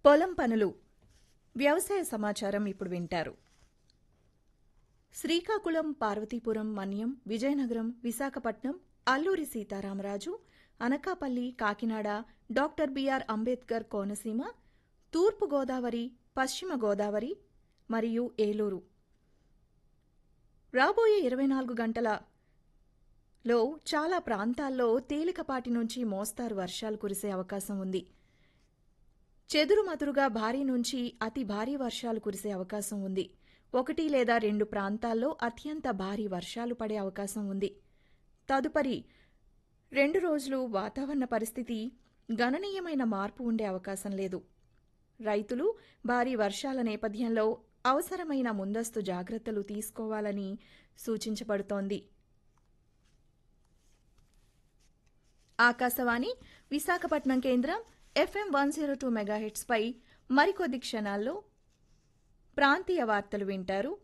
పొలం పనులు వ్యవసాయ సమాచారం ఇప్పుడు వింటారు శ్రీకాకుళం పార్వతీపురం మన్యం విజయనగరం విశాఖపట్నం అల్లూరి సీతారామరాజు అనకాపల్లి కాకినాడ డాక్టర్ బిఆర్ అంబేద్కర్ కోనసీమ తూర్పు గోదావరి పశ్చిమ గోదావరి మరియు ఏలూరు రాబోయే ఇరవై నాలుగు గంటలలో చాలా ప్రాంతాల్లో తేలికపాటి నుంచి మోస్తారు వర్షాలు కురిసే అవకాశం ఉంది చెదురుమదురుగా భారీ నుంచి అతి భారీ వర్షాలు కురిసే అవకాశం ఉంది ఒకటి లేదా రెండు ప్రాంతాల్లో అత్యంత భారీ వర్షాలు పడే అవకాశం ఉంది తదుపరి రెండు రోజులు వాతావరణ పరిస్థితి గణనీయమైన మార్పు ఉండే అవకాశం లేదు రైతులు భారీ వర్షాల నేపథ్యంలో అవసరమైన ముందస్తు జాగ్రత్తలు తీసుకోవాలని సూచించబడుతోంది ఆకాశవాణి విశాఖపట్నం కేంద్రం ఎఫ్ఎం వన్ జీరో టూ మెగాహెట్స్పై మరికొద్ది క్షణాల్లో ప్రాంతీయ వార్తలు వింటారు